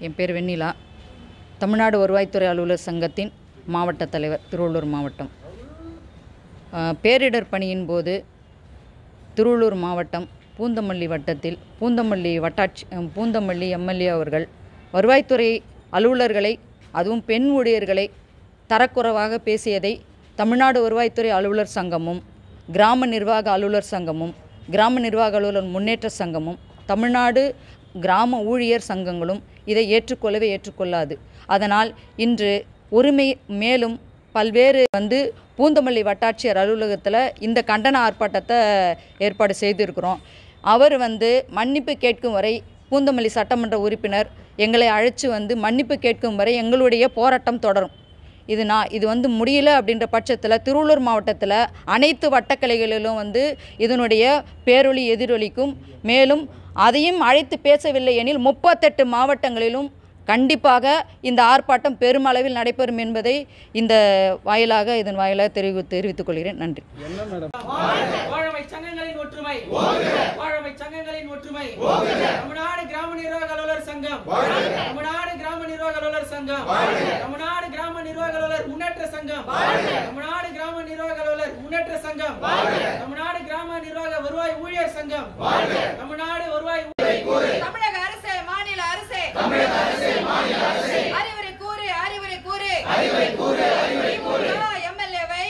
என் பேர் வெண்ணிலா தமிழ்நாடு வருவாய்த்துறை அலுவலர் சங்கத்தின் மாவட்ட தலைவர் திருவள்ளூர் மாவட்டம் அஹ், பேரிடர் பணியின் போது திருவள்ளூர் மாவட்டம் பூந்தமல்லி வட்டத்தில் பூந்தமல்லி வட்டாட்சி அஹ், பூந்தமல்லி எம்எல்ஏ அவர்கள் வருவாய்த்துறை அலுவலர்களை அதுவும் பெண் ஊழியர்களை தரக்குறைவாக பேசியதை தமிழ்நாடு வருவாய்த்துறை அலுவலர் சங்கமும் கிராம நிர்வாக அலுவலர் சங்கமும் கிராம நிர்வாக அலுவலர் முன்னேற்ற சங்கமும் தமிழ்நாடு கிராம ஊழியர் சங்கங்களும் இதை ஏற்றுக்கொள்ளவே ஏற்றுக்கொள்ளாது அதனால் இன்று ஒருமை மேலும் பல்வேறு வந்து பூந்தமல்லி வட்டாட்சியர் அலுவலகத்தில் இந்த கண்டன ஆர்ப்பாட்டத்தை ஏற்பாடு செய்திருக்கிறோம் அவர் வந்து மன்னிப்பு கேட்கும் வரை பூந்தமல்லி சட்டமன்ற உறுப்பினர் எங்களை அழைச்சி வந்து மன்னிப்பு கேட்கும் வரை எங்களுடைய போராட்டம் தொடரும் இது நான் இது வந்து முடியல அப்படின்ற பட்சத்தில் திருவள்ளூர் மாவட்டத்தில் அனைத்து வட்டக்கிளைகளிலும் வந்து இதனுடைய பேரொளி எதிரொலிக்கும் மேலும் அதையும் அழைத்து பேசவில்லை எனில் முப்பத்தெட்டு மாவட்டங்களிலும் கண்டிப்பாக இந்த ஆர்ப்பாட்டம் பெருமளவில் நடைபெறும் என்பதை இந்த வாயிலாக இதன் வாயிலாக தெரிவி தெரிவித்துக் கொள்கிறேன் நன்றி வாழமை சங்கங்களின் ஒற்றுமை வாழமை சங்கங்களின் ஒற்றுமை தமிழ்நாடு கிராம நிர்வாக அலுவலர் சங்கம் தமிழ்நாடு கிராம நிர்வாக அலுவலர் சங்கம் தமிழ்நாடு கிராம நிர்வாக அலுவலர் முன்னேற்ற சங்கம் தமிழ்நாடு கிராம நிர்வாக அலுவலர் முன்னேற்ற சங்கம் தமிழ்நாடு கிராம நிர்வாக வருவாய் ஊழியர் சங்கம் தமிழ்நாடு வருவாய் தமிழக அரசு மாநில அரசு அறிவுரை கூறு அறிவுரை கூறு திமுக எம்எல்ஏவை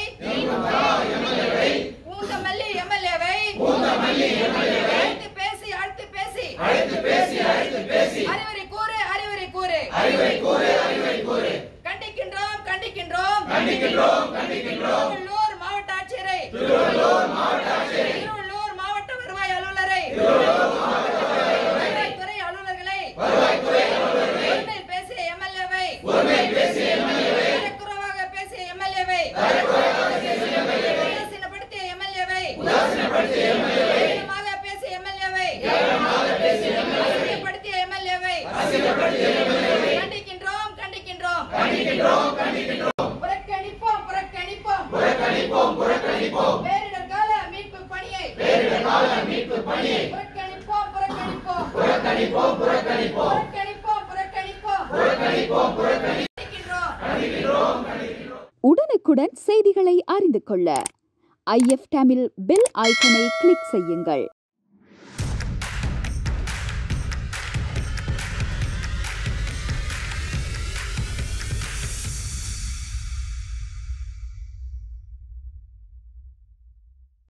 பூந்தமல்லி எம்எல்ஏவை அழைத்து பேசி அழைத்து பேசி அறிவுரை கூறு அறிவுரை கூறு கண்டிக்கின்றோம் கண்டிக்கின்றோம் திருவள்ளூர் மாவட்ட ஆட்சியரை திருவள்ளூர் மாவட்ட வருவாய் அலுவலரை வருவாய்த்துறை அலுவலர்களை உரிமையில் பேசிய எம்எல்ஏவை தரக்குறைவாக பேசிய எம்எல்ஏவை உதாசீனப்படுத்திய எம்எல்ஏவை உதாசீனமாக பேசிய எம்எல்ஏவை அசிங்கப்படுத்திய எம்எல்ஏவை கண்டிக்கின்றோம் கண்டிக்கின்றோம் புறக்கணிப்போம் புறக்கணிப்போம் பேரிடர் கால மீட்பு பணியை புறக்கணிப்போம் புறக்கணிப்போம் புறக்கணிப்போம் புறக்கணிப்போம் கண்டிக்கின்றோம் உடனுக்குடன் செய்திகளை அறிந்து கொள்ள ஐஎஃப் தமிழ் பெல் ஐக்கனை கிளிக் செய்யுங்கள்